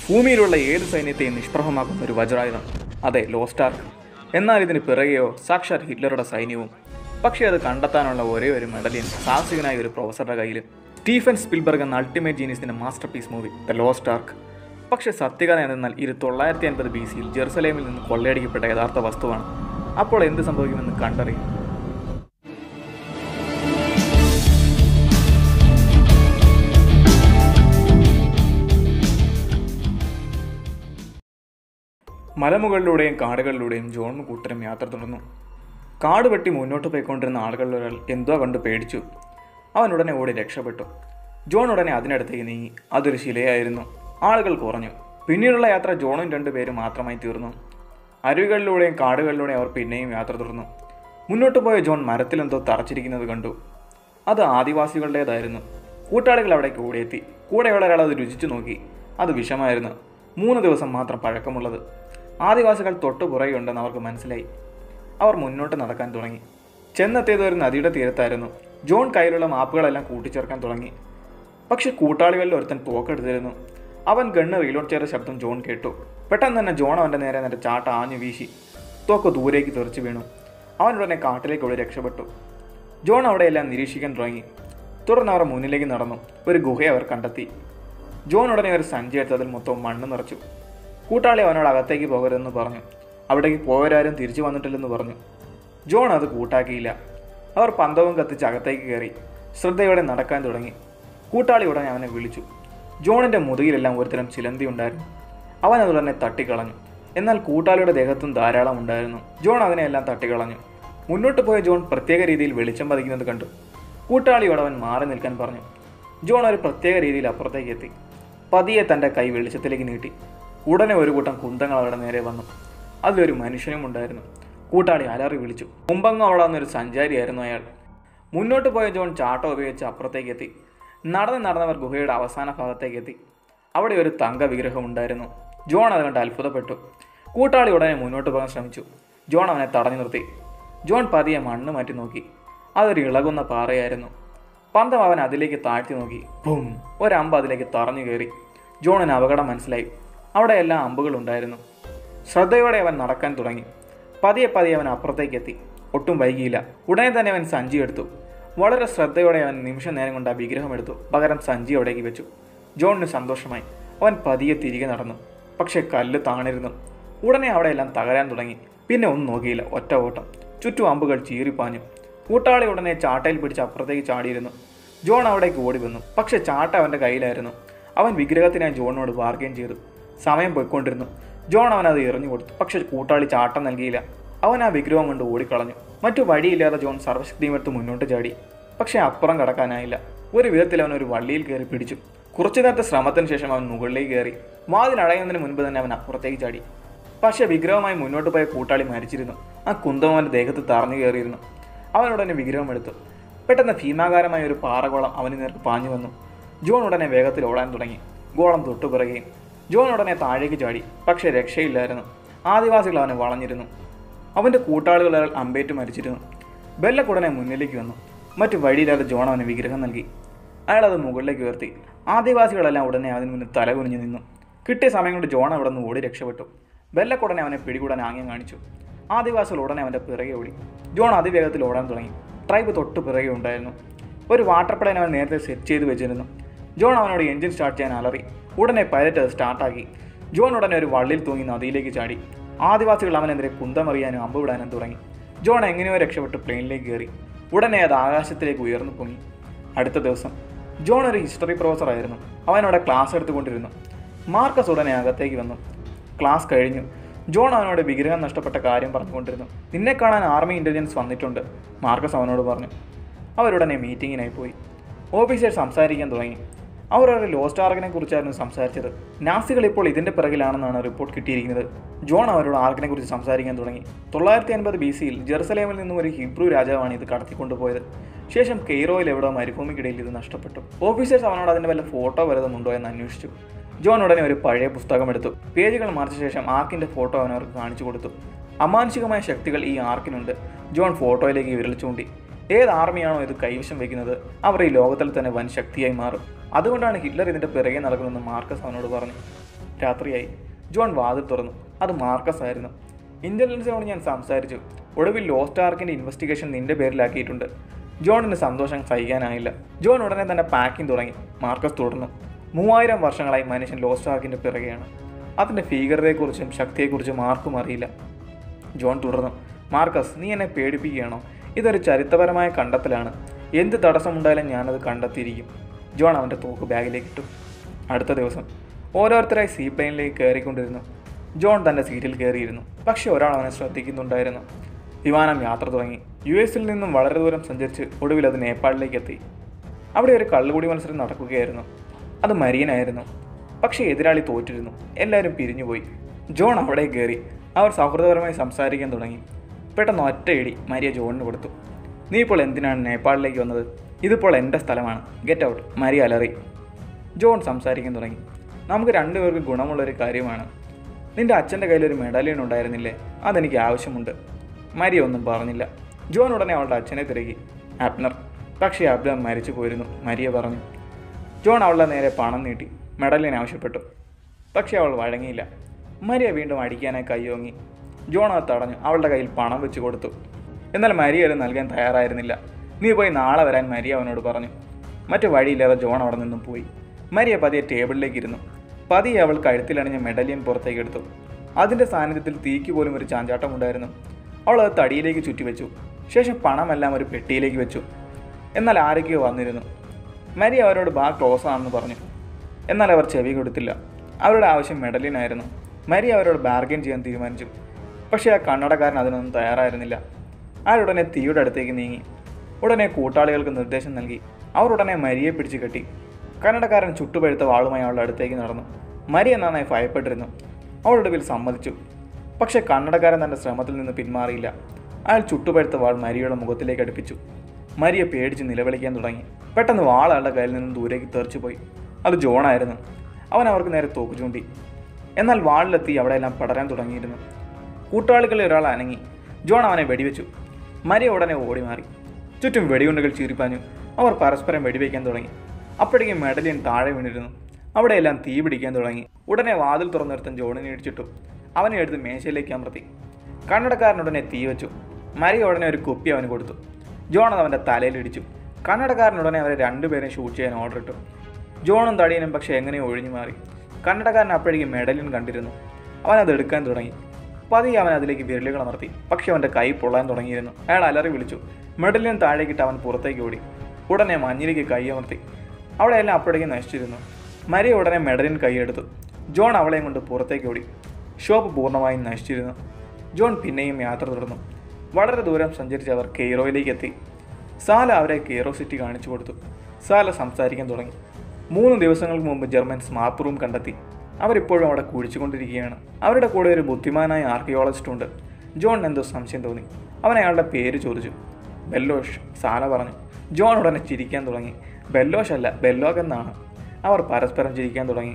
ഭൂമിയിലുള്ള ഏത് സൈന്യത്തെയും നിഷ്പ്രഭമാക്കുന്ന ഒരു വജ്രായുധം അതെ ലോസ്റ്റാർക്ക് എന്നാൽ ഇതിന് പിറകെയോ സാക്ഷാത് ഹിറ്റ്ലറുടെ സൈന്യവും പക്ഷേ അത് കണ്ടെത്താനുള്ള ഒരേ ഒരു മെഡലിയൻ സാഹസികനായ ഒരു പ്രൊഫസറുടെ കയ്യിൽ സ്റ്റീഫൻ സ്പിൽബർഗ് എന്ന അൾട്ടിമേറ്റ് ജീനിയസിന്റെ masterpiece movie the lost ark പക്ഷേ സത്യകഥ എന്നാൽ ഇത് തൊള്ളായിരത്തി അൻപത് ബി സിയിൽ ജെറുസലേമിൽ നിന്ന് കൊള്ളയടിക്കപ്പെട്ട യഥാർത്ഥ വസ്തുവാണ് അപ്പോൾ എന്ത് സംഭവിക്കുമെന്ന് കണ്ടറിയും മലമുകളിലൂടെയും കാടുകളിലൂടെയും ജോണും കൂട്ടരും യാത്ര തുടർന്നു കാട് വെട്ടി മുന്നോട്ട് പോയിക്കൊണ്ടിരുന്ന ആളുകളിൽ ഒരാൾ എന്തോ കണ്ട് പേടിച്ചു അവൻ ഉടനെ ഓടി രക്ഷപ്പെട്ടു ജോൺ ഉടനെ അതിനടുത്തേക്ക് നീങ്ങി അതൊരു ശിലയായിരുന്നു ആളുകൾ കുറഞ്ഞു പിന്നീടുള്ള യാത്ര ജോണും രണ്ടുപേരും മാത്രമായി തീർന്നു അരുവികളിലൂടെയും കാടുകളിലൂടെയും അവർ പിന്നെയും യാത്ര തുടർന്നു മുന്നോട്ട് പോയ ജോൺ മരത്തിലെന്തോ തറച്ചിരിക്കുന്നത് കണ്ടു അത് ആദിവാസികളുടേതായിരുന്നു കൂട്ടാളികൾ അവിടേക്ക് ഓടിയെത്തി കൂടെയുള്ള ഒരാൾ അത് രുചിച്ചു നോക്കി അത് വിഷമായിരുന്നു മൂന്ന് ദിവസം മാത്രം പഴക്കമുള്ളത് ആദിവാസികൾ തൊട്ടു പുറകെയുണ്ടെന്ന് അവർക്ക് മനസ്സിലായി അവർ മുന്നോട്ട് നടക്കാൻ തുടങ്ങി ചെന്നെത്തിയത് ഒരു നദിയുടെ തീരത്തായിരുന്നു ജോൺ കയ്യിലുള്ള മാപ്പുകളെല്ലാം കൂട്ടിച്ചേർക്കാൻ തുടങ്ങി പക്ഷെ കൂട്ടാളികളിൽ ഒരുത്തൻ തോക്കെടുത്തിരുന്നു അവൻ ഗണ്ണ് റീലോഡ് ചെയ്ത ശബ്ദം ജോൺ കേട്ടു പെട്ടെന്ന് തന്നെ ജോൺ അവൻ്റെ നേരെ നേരെ ചാട്ട ആഞ്ഞു വീശി തോക്ക് ദൂരേക്ക് തെറിച്ചു വീണു അവൻ ഉടനെ കാട്ടിലേക്ക് ഓടി രക്ഷപ്പെട്ടു ജോൺ അവിടെയെല്ലാം നിരീക്ഷിക്കാൻ തുടങ്ങി തുടർന്ന് അവർ മുന്നിലേക്ക് നടന്നു ഒരു ഗുഹയെ അവർ കണ്ടെത്തി ജോൺ ഉടനെ ഒരു സഞ്ചി എടുത്ത് അതിൽ മൊത്തം മണ്ണ് നിറച്ചു കൂട്ടാളി അവനോട് അകത്തേക്ക് പോകരുതെന്ന് പറഞ്ഞു അവിടേക്ക് പോയവരാരും തിരിച്ചു വന്നിട്ടില്ലെന്ന് പറഞ്ഞു ജോൺ അത് കൂട്ടാക്കിയില്ല അവർ പന്തവും കത്തിച്ച് അകത്തേക്ക് കയറി ശ്രദ്ധയോടെ നടക്കാൻ തുടങ്ങി കൂട്ടാളി ഉടനെ അവനെ വിളിച്ചു ജോണിന്റെ മുതുകിലെല്ലാം ഒരുതരം ചിലന്തി ഉണ്ടായിരുന്നു അവൻ അത് ഉടനെ തട്ടിക്കളഞ്ഞു എന്നാൽ കൂട്ടാളിയുടെ ദേഹത്തും ധാരാളം ഉണ്ടായിരുന്നു ജോൺ അതിനെയെല്ലാം തട്ടിക്കളഞ്ഞു മുന്നോട്ട് പോയ ജോൺ പ്രത്യേക രീതിയിൽ വെളിച്ചം പതിക്കുന്നത് കണ്ടു കൂട്ടാളിയോട് അവൻ മാറി നിൽക്കാൻ പറഞ്ഞു ജോൺ ഒരു പ്രത്യേക രീതിയിൽ അപ്പുറത്തേക്ക് എത്തി പതിയെ തൻ്റെ കൈ വെളിച്ചത്തിലേക്ക് നീട്ടി ഉടനെ ഒരു കൂട്ടം കുന്തങ്ങൾ അവരുടെ നേരെ വന്നു അതിലൊരു മനുഷ്യനും ഉണ്ടായിരുന്നു കൂട്ടാളി അലറി വിളിച്ചു മുമ്പങ്ങ് അവിടെ വന്നൊരു സഞ്ചാരിയായിരുന്നു അയാൾ മുന്നോട്ട് പോയ ജോൺ ചാട്ടം ഉപയോഗിച്ച് അപ്പുറത്തേക്ക് എത്തി നടന്ന് നടന്നവർ ഗുഹയുടെ അവസാന ഭാഗത്തേക്ക് എത്തി അവിടെ ഒരു തങ്ക വിഗ്രഹം ഉണ്ടായിരുന്നു ജോൺ അത് കണ്ട് അത്ഭുതപ്പെട്ടു കൂട്ടാളി ഉടനെ മുന്നോട്ട് പോകാൻ ശ്രമിച്ചു ജോൺ അവനെ തടഞ്ഞു നിർത്തി ജോൺ പതിയെ മണ്ണ് മാറ്റി നോക്കി അതൊരു ഇളകുന്ന പാറയായിരുന്നു പന്തം അവൻ അതിലേക്ക് താഴ്ത്തി നോക്കി ബും ഒരമ്പ് അതിലേക്ക് തറഞ്ഞു കയറി ജോണിന് അപകടം മനസ്സിലായി അവിടെ എല്ലാ അമ്പുകളുണ്ടായിരുന്നു ശ്രദ്ധയോടെ അവൻ നടക്കാൻ തുടങ്ങി പതിയെ പതിയെ അവൻ അപ്പുറത്തേക്ക് എത്തി ഒട്ടും വൈകിയില്ല ഉടനെ തന്നെ അവൻ സഞ്ചി എടുത്തു വളരെ ശ്രദ്ധയോടെ അവൻ നിമിഷ നേരം കൊണ്ട് ആ വിഗ്രഹം എടുത്തു പകരം സഞ്ചി അവിടേക്ക് വെച്ചു ജോണിന് സന്തോഷമായി അവൻ പതിയെ തിരികെ നടന്നു പക്ഷെ കല്ല് താണിരുന്നു ഉടനെ അവിടെയെല്ലാം തകരാൻ തുടങ്ങി പിന്നെ ഒന്നും നോക്കിയില്ല ഒറ്റ ഓട്ടം ചുറ്റും അമ്പുകൾ ചീറിപ്പാഞ്ഞു കൂട്ടാളി ഉടനെ ചാട്ടയിൽ പിടിച്ച് അപ്പുറത്തേക്ക് ചാടിയിരുന്നു ജോൺ അവിടേക്ക് ഓടി വന്നു പക്ഷെ ചാട്ട അവൻ്റെ കയ്യിലായിരുന്നു അവൻ വിഗ്രഹത്തിനായി ജോണിനോട് ബാർഗെയിൻ ചെയ്തു സമയം പോയിക്കൊണ്ടിരുന്നു ജോൺ അവൻ അത് എറിഞ്ഞു കൊടുത്തു പക്ഷെ കൂട്ടാളി ചാട്ടം നൽകിയില്ല അവൻ ആ വിഗ്രഹം കൊണ്ട് ഓടിക്കളഞ്ഞു മറ്റു വഴിയില്ലാതെ ജോൺ സർവശക്തിയും എടുത്ത് മുന്നോട്ട് ചാടി പക്ഷേ അപ്പുറം കടക്കാനായില്ല ഒരു വിധത്തിൽ അവൻ ഒരു വള്ളിയിൽ കയറി പിടിച്ചു കുറച്ചു നേരത്തെ ശ്രമത്തിന് ശേഷം അവൻ മുകളിലേക്ക് കയറി വാതിൽ അടയുന്നതിന് മുൻപ് തന്നെ അവൻ അപ്പുറത്തേക്ക് ചാടി പക്ഷേ വിഗ്രഹമായി മുന്നോട്ട് പോയ കൂട്ടാളി മരിച്ചിരുന്നു ആ കുന്തം അവൻ്റെ ദേഹത്ത് തറഞ്ഞു കയറിയിരുന്നു അവൻ ഉടനെ വിഗ്രഹം എടുത്തു പെട്ടെന്ന് ഭീമാകാരമായ ഒരു പാറഗോളം അവന് നേർക്ക് പാഞ്ഞു വന്നു ജോൺ ഉടനെ വേഗത്തിൽ ഓടാൻ തുടങ്ങി ഗോളം തൊട്ടുപിറകെയും ജോൺ ഉടനെ താഴേക്ക് ചാടി പക്ഷേ രക്ഷയില്ലായിരുന്നു ആദിവാസികൾ അവനെ വളഞ്ഞിരുന്നു അവൻ്റെ കൂട്ടാളികൾ അയാൾ അമ്പേറ്റ് മരിച്ചിരുന്നു ബെല്ലക്കുടനെ മുന്നിലേക്ക് വന്നു മറ്റു വഴിയില്ലാതെ ജോൺ അവന് വിഗ്രഹം നൽകി അയാൾ അത് മുകളിലേക്ക് ഉയർത്തി ആദിവാസികളെല്ലാം ഉടനെ അവന് മുന്നിൽ തല കുനിഞ്ഞു നിന്നു കിട്ടിയ സമയം കൊണ്ട് ജോൺ അവിടെ നിന്ന് ഓടി രക്ഷപ്പെട്ടു ബെല്ലക്കുടനെ അവനെ പിടികൂടാൻ ആംഗ്യം കാണിച്ചു ആദിവാസികൾ ഉടനെ അവൻ്റെ പിറകെ ഓടി ജോൺ അതിവേഗത്തിൽ ഓടാൻ തുടങ്ങി ട്രൈബ് തൊട്ട് പിറകെ ഉണ്ടായിരുന്നു ഒരു വാട്ടർ പ്ലെയിൻ അവൻ നേരത്തെ സെറ്റ് ചെയ്ത് വെച്ചിരുന്നു ജോൺ അവനോട് എഞ്ചിൻ സ്റ്റാർട്ട് ചെയ്യാൻ അലറി ഉടനെ പൈലറ്റ് അത് സ്റ്റാർട്ടാക്കി ജോൺ ഉടനെ ഒരു വള്ളിയിൽ തൂങ്ങി നദിയിലേക്ക് ചാടി ആദിവാസികൾ അവനെതിരെ കുന്തമറിയാനും അമ്പ് വിടാനും തുടങ്ങി ജോൺ എങ്ങനെയോ രക്ഷപ്പെട്ട് പ്ലെയിനിലേക്ക് കയറി ഉടനെ അത് ആകാശത്തിലേക്ക് ഉയർന്നു പൊങ്ങി അടുത്ത ദിവസം ജോൺ ഒരു ഹിസ്റ്ററി പ്രൊഫസർ ആയിരുന്നു അവനവിടെ ക്ലാസ് എടുത്തുകൊണ്ടിരുന്നു മാർക്കസ് ഉടനെ അകത്തേക്ക് വന്നു ക്ലാസ് കഴിഞ്ഞു ജോൺ അവനോട് വിഗ്രഹം നഷ്ടപ്പെട്ട കാര്യം പറഞ്ഞുകൊണ്ടിരുന്നു നിന്നെ കാണാൻ ആർമി ഇൻ്റലിജൻസ് വന്നിട്ടുണ്ട് മാർക്കസ് അവനോട് പറഞ്ഞു അവരുടനെ മീറ്റിങ്ങിനായി പോയി ഓഫീസർ സംസാരിക്കാൻ തുടങ്ങി അവർ ഒരു ലോസ്റ്റ് ആർക്കിനെ കുറിച്ചായിരുന്നു സംസാരിച്ചത് നാസികൾ ഇപ്പോൾ ഇതിന്റെ പിറകിലാണെന്നാണ് റിപ്പോർട്ട് കിട്ടിയിരിക്കുന്നത് ജോൺ അവരോട് ആർക്കിനെ കുറിച്ച് സംസാരിക്കാൻ തുടങ്ങി തൊള്ളായിരത്തി അൻപത് ബി സിയിൽ ജെറുസലേമിൽ നിന്നും ഒരു ഹിബ്രു രാജാവാണ് ഇത് കടത്തിക്കൊണ്ടുപോയത് ശേഷം കെയ്റോയിൽ എവിടെ മരുഭൂമിക്കിടയിൽ ഇത് നഷ്ടപ്പെട്ടു ഓഫീസേഴ്സ് അവനോട് അതിന്റെ വല്ല ഫോട്ടോ വല്ലതുമുണ്ടോ എന്ന് അന്വേഷിച്ചു ജോൺ ഉടനെ ഒരു പഴയ പുസ്തകം എടുത്തു പേജുകൾ മറിച്ച ശേഷം ആർക്കിന്റെ ഫോട്ടോ അവൻ അവർക്ക് കാണിച്ചു കൊടുത്തു അമാനുഷികമായ ശക്തികൾ ഈ ആർക്കിനുണ്ട് ജോൺ ഫോട്ടോയിലേക്ക് വിരൽ ചൂണ്ടി ഏത് ആർമിയാണോ ഇത് കൈവശം വെക്കുന്നത് അവർ ഈ ലോകത്തിൽ തന്നെ വൻ ശക്തിയായി മാറും അതുകൊണ്ടാണ് ഹിറ്റ്ലർ ഇതിന്റെ പിറകെ നടക്കുന്നതെന്ന് മാർക്കസ് അവനോട് പറഞ്ഞു രാത്രിയായി ജോൺ വാതിൽ തുറന്നു അത് മാർക്കസ് ആയിരുന്നു ഇൻ്റലിജൻസിനോട് ഞാൻ സംസാരിച്ചു ഒടുവിൽ ലോസ്റ്റ് ആർക്കിൻ്റെ ഇൻവെസ്റ്റിഗേഷൻ നിന്റെ പേരിലാക്കിയിട്ടുണ്ട് ജോണിന് സന്തോഷം സഹിക്കാനായില്ല ജോൺ ഉടനെ തന്നെ പാക്കിംഗ് തുടങ്ങി മാർക്കസ് തുടർന്നു മൂവായിരം വർഷങ്ങളായി മനുഷ്യൻ ലോസ്റ്റ് ആർക്കിൻ്റെ പിറകെയാണ് അതിൻ്റെ ഭീകരതയെക്കുറിച്ചും ശക്തിയെക്കുറിച്ചും ആർക്കും അറിയില്ല ജോൺ തുടർന്നു മാർക്കസ് നീ എന്നെ പേടിപ്പിക്കുകയാണോ ഇതൊരു ചരിത്രപരമായ കണ്ടെത്തലാണ് എന്ത് തടസ്സമുണ്ടായാലും ഞാനത് കണ്ടെത്തിയിരിക്കും ജോൺ അവൻ്റെ തോക്ക് ബാഗിലേക്ക് ഇട്ടു അടുത്ത ദിവസം ഓരോരുത്തരായി സീ പ്ലെയിനിലേക്ക് കയറിക്കൊണ്ടിരുന്നു ജോൺ തൻ്റെ സീറ്റിൽ കയറിയിരുന്നു പക്ഷേ ഒരാൾ അവനെ ശ്രദ്ധിക്കുന്നുണ്ടായിരുന്നു വിമാനം യാത്ര തുടങ്ങി യു എസിൽ നിന്നും വളരെ ദൂരം സഞ്ചരിച്ച് ഒടുവിൽ അത് നേപ്പാളിലേക്ക് എത്തി അവിടെ ഒരു കള്ളുകൂടി മത്സരം നടക്കുകയായിരുന്നു അത് മരിയനായിരുന്നു പക്ഷേ എതിരാളി തോറ്റിരുന്നു എല്ലാവരും പിരിഞ്ഞുപോയി ജോൺ അവിടെ കയറി അവർ സൗഹൃദപരമായി സംസാരിക്കാൻ തുടങ്ങി പെട്ടെന്ന് ഒറ്റയിടി മരിയ ജോണിന് കൊടുത്തു നീ ഇപ്പോൾ എന്തിനാണ് നേപ്പാളിലേക്ക് വന്നത് ഇതിപ്പോൾ എൻ്റെ സ്ഥലമാണ് ഗെറ്റ് ഔട്ട് മരിയ അലറി ജോൺ സംസാരിക്കാൻ തുടങ്ങി നമുക്ക് രണ്ടുപേർക്കും ഗുണമുള്ളൊരു കാര്യമാണ് നിന്റെ അച്ഛൻ്റെ കയ്യിൽ ഒരു മെഡലിയൻ ഉണ്ടായിരുന്നില്ലേ അതെനിക്ക് ആവശ്യമുണ്ട് മരിയ ഒന്നും പറഞ്ഞില്ല ജോൺ ഉടനെ അവളുടെ അച്ഛനെ തിരക്കി ആപ്നർ പക്ഷേ അബ്ദ മരിച്ചു പോയിരുന്നു മരിയ പറഞ്ഞു ജോൺ അവളുടെ നേരെ പണം നീട്ടി മെഡലിയൻ ആവശ്യപ്പെട്ടു പക്ഷേ അവൾ വഴങ്ങിയില്ല മരിയ വീണ്ടും അടിക്കാനായി കൈയോങ്ങി ജോൺ അത് തടഞ്ഞു അവളുടെ കയ്യിൽ പണം വെച്ച് കൊടുത്തു എന്നാൽ മരിയ അത് നൽകാൻ തയ്യാറായിരുന്നില്ല നീ പോയി നാളെ വരാൻ മരിയ അവനോട് പറഞ്ഞു മറ്റു വഴിയില്ലാതെ ജോൺ അവിടെ നിന്നും പോയി മരിയ പതിയെ ടേബിളിലേക്ക് ഇരുന്നു പതിയെ അവൾ കഴുത്തിലണിഞ്ഞ മെഡലിയൻ പുറത്തേക്ക് എടുത്തു അതിൻ്റെ സാന്നിധ്യത്തിൽ തീക്ക് പോലും ഒരു ചാഞ്ചാട്ടം ഉണ്ടായിരുന്നു അവൾ അത് തടിയിലേക്ക് ചുറ്റിവെച്ചു ശേഷം പണമെല്ലാം ഒരു പെട്ടിയിലേക്ക് വെച്ചു എന്നാൽ ആരൊക്കെയോ വന്നിരുന്നു മരി അവരോട് ബാ ക്ലോസ് ആണെന്ന് പറഞ്ഞു എന്നാൽ അവർ ചെവി കൊടുത്തില്ല അവരുടെ ആവശ്യം മെഡലിനായിരുന്നു മരി അവരോട് ബാർഗൈൻ ചെയ്യാൻ തീരുമാനിച്ചു പക്ഷേ ആ കണ്ണടക്കാരൻ അതിനൊന്നും തയ്യാറായിരുന്നില്ല അയാളുടനെ തീയുടെ അടുത്തേക്ക് നീങ്ങി ഉടനെ കൂട്ടാളികൾക്ക് നിർദ്ദേശം നൽകി അവർ ഉടനെ മരിയെ പിടിച്ചു കെട്ടി കന്നഡക്കാരൻ ചുട്ടുപഴുത്ത വാളുമായി അവളുടെ അടുത്തേക്ക് നടന്നു മരിയ നന്നായി ഭയപ്പെട്ടിരുന്നു അവളൊടുവിൽ സമ്മതിച്ചു പക്ഷേ കന്നഡക്കാരൻ തൻ്റെ ശ്രമത്തിൽ നിന്ന് പിന്മാറിയില്ല അയാൾ ചുട്ടുപഴുത്ത വാൾ മരിയയുടെ മുഖത്തിലേക്ക് അടുപ്പിച്ചു മരിയ പേടിച്ച് നിലവിളിക്കാൻ തുടങ്ങി പെട്ടെന്ന് വാൾ അയാളുടെ കയ്യിൽ നിന്നും ദൂരേക്ക് തെറിച്ചുപോയി അത് ജോണായിരുന്നു അവൻ അവർക്ക് നേരെ തോക്ക് ചൂണ്ടി എന്നാൽ വാളിലെത്തി അവിടെയെല്ലാം പടരാൻ തുടങ്ങിയിരുന്നു കൂട്ടാളികളിൽ ഒരാൾ അനങ്ങി ജോൺ അവനെ വെടിവെച്ചു മരിയ ഉടനെ ഓടി മാറി ചുറ്റും വെടിയുണ്ടകൾ ചീറിപ്പാഞ്ഞു അവർ പരസ്പരം വെടിവെക്കാൻ തുടങ്ങി അപ്പോഴേക്കും മെഡലിയൻ താഴെ വീണിരുന്നു അവിടെയെല്ലാം തീ പിടിക്കാൻ തുടങ്ങി ഉടനെ വാതിൽ തുറന്നെടുത്തൻ ജോണിനെ ഇടിച്ചിട്ടു അവനെ എടുത്ത് മേശയിലേക്ക് അമർത്തി കന്നഡക്കാരൻ ഉടനെ തീ വെച്ചു മരിയ ഉടനെ ഒരു കുപ്പി അവന് കൊടുത്തു ജോൺ അത് അവൻ്റെ തലയിൽ ഇടിച്ചു കന്നഡക്കാരൻ ഉടനെ അവരെ രണ്ടുപേരെയും ഷൂട്ട് ചെയ്യാൻ ഓർഡർ ഇട്ടു ജോണും തടിയനും പക്ഷെ എങ്ങനെയോ ഒഴിഞ്ഞു മാറി കന്നഡക്കാരൻ അപ്പോഴേക്കും മെഡലിൻ കണ്ടിരുന്നു അവൻ അത് എടുക്കാൻ തുടങ്ങി പതിയെ അവൻ അതിലേക്ക് വിരലുകൾ അമർത്തി പക്ഷെ അവൻ്റെ കൈ പൊള്ളാൻ തുടങ്ങിയിരുന്നു അയാൾ അലറി വിളിച്ചു മെഡലിൻ താഴേക്കിട്ട് അവൻ പുറത്തേക്ക് ഓടി ഉടനെ മഞ്ഞിലേക്ക് കൈ അമർത്തി അവിടെയെല്ലാം അപ്പോഴേക്കും നശിച്ചിരുന്നു മരിയ ഉടനെ മെഡലിൻ കൈയെടുത്തു ജോൺ അവളെയും കൊണ്ട് പുറത്തേക്ക് ഓടി ഷോപ്പ് പൂർണ്ണമായും നശിച്ചിരുന്നു ജോൺ പിന്നെയും യാത്ര തുടർന്നു വളരെ ദൂരം സഞ്ചരിച്ച് അവർ കെയ്റോയിലേക്ക് എത്തി സാല അവരെ കെയ്റോ സിറ്റി കാണിച്ചു കൊടുത്തു സാല സംസാരിക്കാൻ തുടങ്ങി മൂന്ന് ദിവസങ്ങൾക്ക് മുമ്പ് ജർമ്മൻ സ്മാർട്ട് റൂം കണ്ടെത്തി അവരിപ്പോഴും അവിടെ കുഴിച്ചുകൊണ്ടിരിക്കുകയാണ് അവരുടെ കൂടെ ഒരു ബുദ്ധിമാനായ ആർക്കിയോളജിസ്റ്റ് ഉണ്ട് ജോൺ എന്തോ സംശയം തോന്നി അവൻ അയാളുടെ പേര് ചോദിച്ചു ബെല്ലോഷ് സാല പറഞ്ഞു ജോൺ ഉടനെ ചിരിക്കാൻ തുടങ്ങി ബെല്ലോഷ് അല്ല ബെല്ലോഗ് എന്നാണ് അവർ പരസ്പരം ചിരിക്കാൻ തുടങ്ങി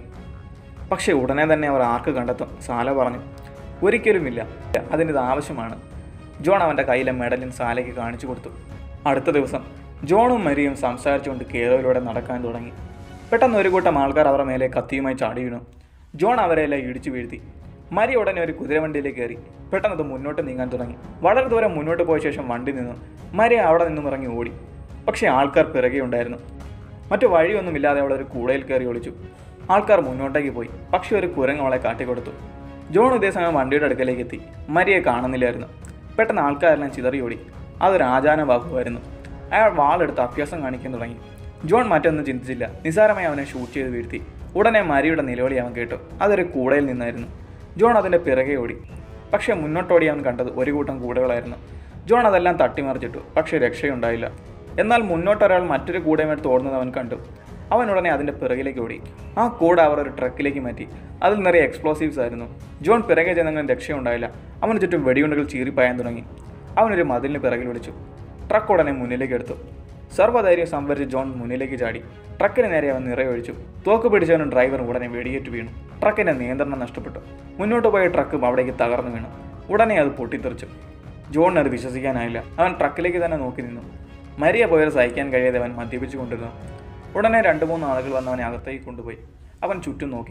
പക്ഷേ ഉടനെ തന്നെ അവർ ആർക്ക് കണ്ടെത്തും സാല പറഞ്ഞു ഒരിക്കലുമില്ല അതിനിത് ആവശ്യമാണ് ജോൺ അവൻ്റെ കയ്യിലെ മെഡലിൻ സാലയ്ക്ക് കാണിച്ചു കൊടുത്തു അടുത്ത ദിവസം ജോണും മരിയും സംസാരിച്ചുകൊണ്ട് കേരളയിലൂടെ നടക്കാൻ തുടങ്ങി പെട്ടെന്ന് ഒരു കൂട്ടം ആൾക്കാർ അവരുടെ മേലെ കത്തിയുമായി ചാടി വീണു ജോൺ അവരെല്ലാം ഇടിച്ചു വീഴ്ത്തി മരി ഉടനെ ഒരു കുതിരവണ്ടിയിലേക്ക് കയറി പെട്ടെന്ന് അത് മുന്നോട്ട് നീങ്ങാൻ തുടങ്ങി വളരെ ദൂരം മുന്നോട്ട് പോയ ശേഷം വണ്ടി നിന്നു മരി അവിടെ നിന്നും ഇറങ്ങി ഓടി പക്ഷേ ആൾക്കാർ പിറകെ ഉണ്ടായിരുന്നു മറ്റു വഴിയൊന്നുമില്ലാതെ അവൾ ഒരു കൂടയിൽ കയറി ഒളിച്ചു ആൾക്കാർ മുന്നോട്ടേക്ക് പോയി പക്ഷെ ഒരു കുരങ്ങ് അവളെ കാട്ടിക്കൊടുത്തു ജോൺ ഇതേ സമയം വണ്ടിയുടെ അടുക്കലേക്ക് എത്തി മരിയെ കാണുന്നില്ലായിരുന്നു പെട്ടെന്ന് ആൾക്കാരെല്ലാം ചിതറിയോടി അതൊരു ആചാന ബാഹുവായിരുന്നു അയാൾ വാളെടുത്ത് അഭ്യാസം കാണിക്കാൻ തുടങ്ങി ജോൺ മറ്റൊന്നും ചിന്തിച്ചില്ല നിസാരമായി അവനെ ഷൂട്ട് ചെയ്ത് വീഴ്ത്തി ഉടനെ മരിയുടെ നിലവിളി അവൻ കേട്ടു അതൊരു കൂടയിൽ നിന്നായിരുന്നു ജോൺ അതിൻ്റെ പിറകെ ഓടി പക്ഷേ മുന്നോട്ടോടി അവൻ കണ്ടത് ഒരു കൂട്ടം കൂടകളായിരുന്നു ജോൺ അതെല്ലാം തട്ടിമറിച്ചിട്ടു പക്ഷേ രക്ഷയുണ്ടായില്ല എന്നാൽ മുന്നോട്ടൊരാൾ മറ്റൊരു കൂടയുമെടുത്ത് ഓടുന്നത് അവൻ കണ്ടു അവൻ ഉടനെ അതിൻ്റെ പിറകിലേക്ക് ഓടി ആ കൂട അവർ ഒരു ട്രക്കിലേക്ക് മാറ്റി അതിൽ നിറയെ എക്സ്പ്ലോസീവ്സ് ആയിരുന്നു ജോൺ പിറകെ ചെന്നെങ്കിലും രക്ഷയുണ്ടായില്ല അവന് ചുറ്റും വെടിയുണ്ടകൾ ചീറിപ്പായാൻ തുടങ്ങി അവനൊരു മതിലിന് പിറകിൽ വിളിച്ചു ട്രക്ക് ഉടനെ മുന്നിലേക്ക് എടുത്തു സർവ്വധൈര്യം സംഭരിച്ച് ജോൺ മുന്നിലേക്ക് ചാടി ട്രക്കിന് നേരെ അവൻ നിറയൊഴിച്ചു തോക്ക് പിടിച്ചവനും ഡ്രൈവറും ഉടനെ വെടിയേറ്റ് വീണു ട്രക്കിന്റെ നിയന്ത്രണം നഷ്ടപ്പെട്ടു മുന്നോട്ട് പോയ ട്രക്ക് അവിടേക്ക് തകർന്നു വീണു ഉടനെ അത് പൊട്ടിത്തെറിച്ചു ജോണിന് അത് വിശ്വസിക്കാനായില്ല അവൻ ട്രക്കിലേക്ക് തന്നെ നോക്കി നിന്നു മരിയ പോയത് സഹിക്കാൻ കഴിയാതെ അവൻ മദ്യപിച്ചു കൊണ്ടിരുന്നു ഉടനെ രണ്ട് മൂന്ന് ആളുകൾ വന്ന് അവനെ അകത്തേക്ക് കൊണ്ടുപോയി അവൻ ചുറ്റും നോക്കി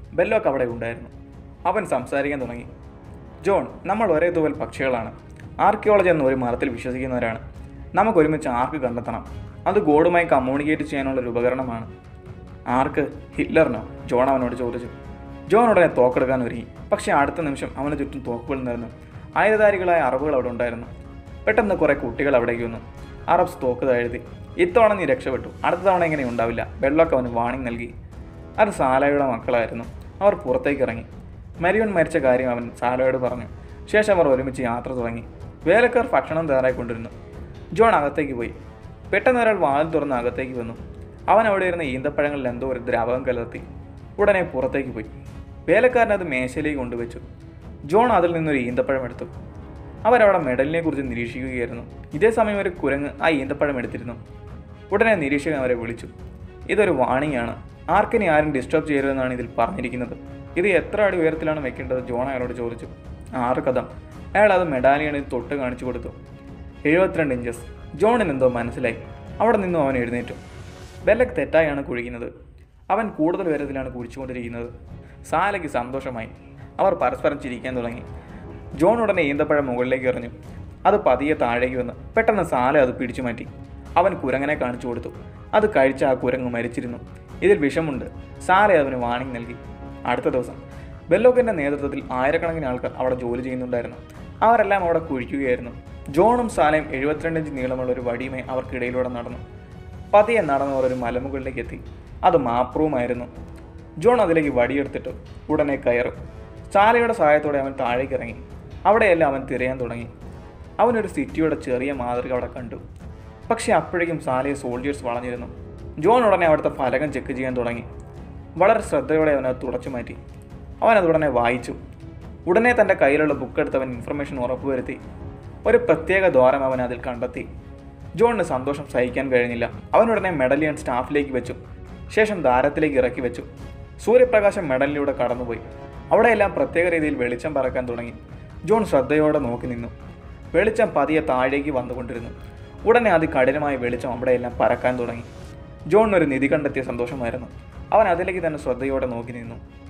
ബെല്ലോക്ക് അവിടെ ഉണ്ടായിരുന്നു അവൻ സംസാരിക്കാൻ തുടങ്ങി ജോൺ നമ്മൾ ഒരേ തൂവൽ പക്ഷികളാണ് ആർക്കിയോളജി എന്ന ഒരു മതത്തിൽ വിശ്വസിക്കുന്നവരാണ് നമുക്ക് ഒരുമിച്ച് ആർക്ക് കണ്ടെത്തണം അത് ഗോഡുമായി കമ്മ്യൂണിക്കേറ്റ് ചെയ്യാനുള്ള ഒരു ഉപകരണമാണ് ആർക്ക് ഹിറ്റ്ലറിനോ ജോൺ അവനോട് ചോദിച്ചു ജോൺ ഉടനെ തോക്കെടുക്കാൻ ഒരുങ്ങി പക്ഷേ അടുത്ത നിമിഷം അവന് ചുറ്റും തോക്കുകൾ നിറഞ്ഞു ആയുധധാരികളായ അറബുകൾ അവിടെ ഉണ്ടായിരുന്നു പെട്ടെന്ന് കുറേ കുട്ടികൾ അവിടേക്ക് വന്നു അറബ്സ് തോക്ക് താഴ്ത്തി ഇത്തവണ നീ രക്ഷപ്പെട്ടു അടുത്ത തവണ ഇങ്ങനെ ഉണ്ടാവില്ല വെള്ളമൊക്കെ അവന് വാണിംഗ് നൽകി അത് സാലയുടെ മക്കളായിരുന്നു അവർ പുറത്തേക്ക് ഇറങ്ങി മരിയൻ മരിച്ച കാര്യം അവൻ സാലയോട് പറഞ്ഞു ശേഷം അവർ ഒരുമിച്ച് യാത്ര തുടങ്ങി വേലക്കാർ ഭക്ഷണം തയ്യാറായിക്കൊണ്ടിരുന്നു ജോൺ അകത്തേക്ക് പോയി പെട്ടെന്ന് ഒരാൾ വാതിൽ തുറന്ന് അകത്തേക്ക് വന്നു അവൻ അവിടെ ഇരുന്ന ഈന്തപ്പഴങ്ങളിൽ എന്തോ ഒരു ദ്രാവകം കലർത്തി ഉടനെ പുറത്തേക്ക് പോയി വേലക്കാരൻ അത് മേശയിലേക്ക് കൊണ്ടുവച്ചു ജോൺ അതിൽ നിന്നൊരു ഈന്തപ്പഴം എടുത്തു അവരവിടെ മെഡലിനെ കുറിച്ച് നിരീക്ഷിക്കുകയായിരുന്നു ഇതേ സമയം ഒരു കുരങ്ങ് ആ ഈന്തപ്പഴം എടുത്തിരുന്നു ഉടനെ നിരീക്ഷകൻ അവരെ വിളിച്ചു ഇതൊരു വാണിംഗ് ആണ് ആർക്കിനെ ആരും ഡിസ്റ്റർബ് ചെയ്യരുതെന്നാണ് ഇതിൽ പറഞ്ഞിരിക്കുന്നത് ഇത് എത്ര അടി ഉയരത്തിലാണ് വെക്കേണ്ടത് ജോൺ അയാളോട് ചോദിച്ചു ആറ് കഥം അയാൾ അത് മെഡാലിയണിൽ തൊട്ട് കാണിച്ചു കൊടുത്തു എഴുപത്തിരണ്ട് ഇഞ്ചസ് ജോണിന് എന്തോ മനസ്സിലായി അവിടെ നിന്നും അവൻ എഴുന്നേറ്റു ബെല്ലക്ക് തെറ്റായാണ് കുഴിക്കുന്നത് അവൻ കൂടുതൽ ഉയരത്തിലാണ് കുഴിച്ചുകൊണ്ടിരിക്കുന്നത് സാലയ്ക്ക് സന്തോഷമായി അവർ പരസ്പരം ചിരിക്കാൻ തുടങ്ങി ജോൺ ഉടനെ ഈന്തപ്പഴം മുകളിലേക്ക് എറിഞ്ഞു അത് പതിയെ താഴേക്ക് വന്ന് പെട്ടെന്ന് സാല അത് പിടിച്ചു മാറ്റി അവൻ കുരങ്ങനെ കാണിച്ചു കൊടുത്തു അത് കഴിച്ച ആ കുരങ്ങ് മരിച്ചിരുന്നു ഇതിൽ വിഷമുണ്ട് സാല അവന് വാണിംഗ് നൽകി അടുത്ത ദിവസം ബെല്ലോക്കിന്റെ നേതൃത്വത്തിൽ ആയിരക്കണക്കിന് ആൾക്കാർ അവിടെ ജോലി ചെയ്യുന്നുണ്ടായിരുന്നു അവരെല്ലാം അവിടെ കുഴിക്കുകയായിരുന്നു ജോണും സാലയും എഴുപത്തിരണ്ട് ഇഞ്ച് നീളമുള്ള ഒരു വടിയുമായി അവർക്കിടയിലൂടെ നടന്നു പതിയെ നടന്നവർ ഒരു മലമുകളിലേക്ക് എത്തി അത് മാപ്രൂമായിരുന്നു ജോൺ അതിലേക്ക് വടിയെടുത്തിട്ട് ഉടനെ കയറും സാലയുടെ സഹായത്തോടെ അവൻ താഴേക്ക് ഇറങ്ങി അവിടെയെല്ലാം അവൻ തിരയാൻ തുടങ്ങി അവനൊരു സിറ്റിയുടെ ചെറിയ മാതൃക അവിടെ കണ്ടു പക്ഷേ അപ്പോഴേക്കും സാലയെ സോൾജിയേഴ്സ് വളഞ്ഞിരുന്നു ജോൺ ഉടനെ അവിടുത്തെ ഫലകം ചെക്ക് ചെയ്യാൻ തുടങ്ങി വളരെ ശ്രദ്ധയോടെ അവൻ അത് തുടച്ചു മാറ്റി അവൻ അത് ഉടനെ വായിച്ചു ഉടനെ തൻ്റെ കയ്യിലുള്ള ബുക്ക് എടുത്ത് അവൻ ഇൻഫർമേഷൻ ഉറപ്പുവരുത്തി ഒരു പ്രത്യേക ദ്വാരം അവൻ അതിൽ കണ്ടെത്തി ജോണിന് സന്തോഷം സഹിക്കാൻ കഴിഞ്ഞില്ല അവൻ ഉടനെ മെഡലിയൻ സ്റ്റാഫിലേക്ക് വെച്ചു ശേഷം ദാരത്തിലേക്ക് ഇറക്കി വെച്ചു സൂര്യപ്രകാശം മെഡലിലൂടെ കടന്നുപോയി അവിടെയെല്ലാം പ്രത്യേക രീതിയിൽ വെളിച്ചം പറക്കാൻ തുടങ്ങി ജോൺ ശ്രദ്ധയോടെ നോക്കി നിന്നു വെളിച്ചം പതിയെ താഴേക്ക് വന്നുകൊണ്ടിരുന്നു ഉടനെ അതികഠിനമായ വെളിച്ചം അവിടെയെല്ലാം പരക്കാൻ തുടങ്ങി ജോണിന് ഒരു നിധി കണ്ടെത്തിയ സന്തോഷമായിരുന്നു അവൻ അതിലേക്ക് തന്നെ ശ്രദ്ധയോടെ നോക്കി നിന്നു